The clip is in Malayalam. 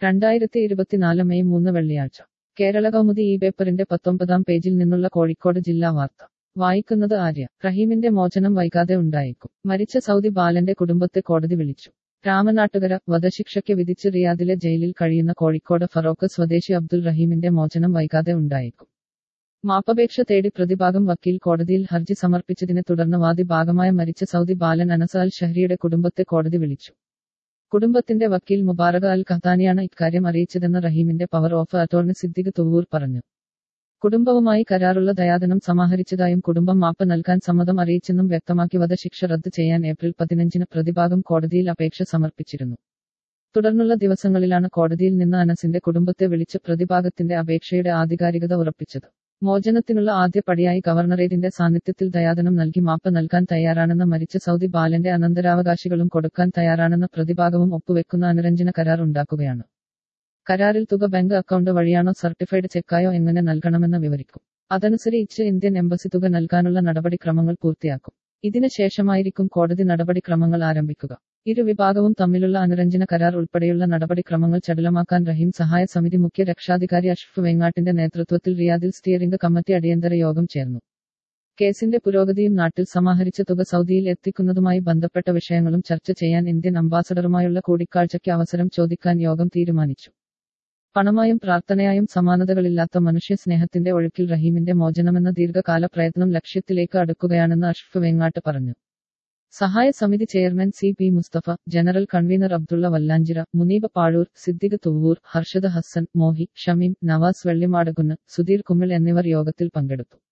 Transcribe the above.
രണ്ടായിരത്തി ഇരുപത്തിനാല് മെയ് മൂന്ന് വെള്ളിയാഴ്ച കേരള കൗമുദി ഈ പേപ്പറിന്റെ പത്തൊമ്പതാം പേജിൽ നിന്നുള്ള കോഴിക്കോട് ജില്ലാ വാർത്ത വായിക്കുന്നത് ആര്യ റഹീമിന്റെ മോചനം വൈകാതെ ഉണ്ടായേക്കും മരിച്ച സൗദി ബാലന്റെ കുടുംബത്തെ കോടതി വിളിച്ചു രാമനാട്ടുകര വധശിക്ഷയ്ക്ക് വിധിച്ച് റിയാദിലെ ജയിലിൽ കഴിയുന്ന കോഴിക്കോട് ഫറോക്ക് സ്വദേശി അബ്ദുൽ റഹീമിന്റെ മോചനം വൈകാതെ ഉണ്ടായേക്കും മാപ്പപേക്ഷ തേടി പ്രതിഭാഗം വക്കീൽ കോടതിയിൽ ഹർജി സമർപ്പിച്ചതിനെ തുടർന്ന് വാദി ഭാഗമായ മരിച്ച സൗദി ബാലൻ അനസ് അൽ ഷഹരിയുടെ കുടുംബത്തെ കോടതി വിളിച്ചു കുടുംബത്തിന്റെ വക്കീൽ മുബാറക അൽ ഖത്താനിയാണ് ഇക്കാര്യം അറിയിച്ചതെന്ന് റഹീമിന്റെ power of attorney Siddique Thuvoor പറഞ്ഞു കുടുംബവുമായി കരാറുള്ള ദയാദനം സമാഹരിച്ചതായും കുടുംബം മാപ്പ് നൽകാൻ സമ്മതം അറിയിച്ചെന്നും വ്യക്തമാക്കി വധശിക്ഷ റദ്ദ് ചെയ്യാൻ ഏപ്രിൽ പതിനഞ്ചിന് പ്രതിഭാഗം കോടതിയിൽ അപേക്ഷ സമർപ്പിച്ചിരുന്നു തുടർന്നുള്ള ദിവസങ്ങളിലാണ് കോടതിയിൽ നിന്ന് അനസിന്റെ കുടുംബത്തെ വിളിച്ച് പ്രതിഭാഗത്തിന്റെ അപേക്ഷയുടെ ആധികാരികത ഉറപ്പിച്ചത് മോചനത്തിനുള്ള ആദ്യ പടിയായി ഗവർണറേറ്റിന്റെ സാന്നിധ്യത്തിൽ ദയാദനം നൽകി മാപ്പ് നൽകാൻ തയ്യാറാണെന്ന് മരിച്ച സൗദി ബാലന്റെ അനന്തരാവകാശികളും കൊടുക്കാൻ തയ്യാറാണെന്ന് പ്രതിഭാഗവും ഒപ്പുവെക്കുന്ന അനുരഞ്ജന കരാർ ഉണ്ടാക്കുകയാണ് കരാറിൽ തുക ബാങ്ക് അക്കൗണ്ട് വഴിയാണോ സർട്ടിഫൈഡ് ചെക്കായോ എങ്ങനെ നൽകണമെന്ന് വിവരിക്കും അതനുസരിച്ച് ഇന്ത്യൻ എംബസി തുക നൽകാനുള്ള നടപടിക്രമങ്ങൾ പൂർത്തിയാക്കും ഇതിന് ശേഷമായിരിക്കും കോടതി നടപടിക്രമങ്ങൾ ആരംഭിക്കുക ഇരു വിഭാഗവും തമ്മിലുള്ള അനുരഞ്ജന കരാർ ഉൾപ്പെടെയുള്ള നടപടിക്രമങ്ങൾ ചടുലമാക്കാൻ റഹീം സഹായ സമിതി മുഖ്യ രക്ഷാധികാരി അഷ്ഫ് വെങ്ങാട്ടിന്റെ നേതൃത്വത്തിൽ റിയാദിൽ സ്റ്റിയറിംഗ് കമ്മിറ്റി അടിയന്തര യോഗം ചേർന്നു കേസിന്റെ പുരോഗതിയും നാട്ടിൽ സമാഹരിച്ച തുക സൗദിയിൽ എത്തിക്കുന്നതുമായി ബന്ധപ്പെട്ട വിഷയങ്ങളും ചർച്ച ചെയ്യാൻ ഇന്ത്യൻ അംബാസഡറുമായുള്ള കൂടിക്കാഴ്ചയ്ക്ക് അവസരം ചോദിക്കാൻ യോഗം തീരുമാനിച്ചു പണമായും പ്രാർത്ഥനയായും സമാനതകളില്ലാത്ത മനുഷ്യ സ്നേഹത്തിന്റെ ഒഴുക്കിൽ റഹീമിന്റെ മോചനമെന്ന ദീർഘകാല പ്രയത്നം ലക്ഷ്യത്തിലേക്ക് അടുക്കുകയാണെന്ന് അഷ്ഫ് വെങ്ങാട്ട് പറഞ്ഞു സഹായ സമിതി chairman C P Mustafa general convener Abdulla Vallanchira Muneeba Pazhoor Siddique Thuvoor Harshad Hasan Mohi Shameem Navas Vellimadakunnu Sudheer Kummil എന്നിവർ യോഗത്തിൽ പങ്കെടുത്തു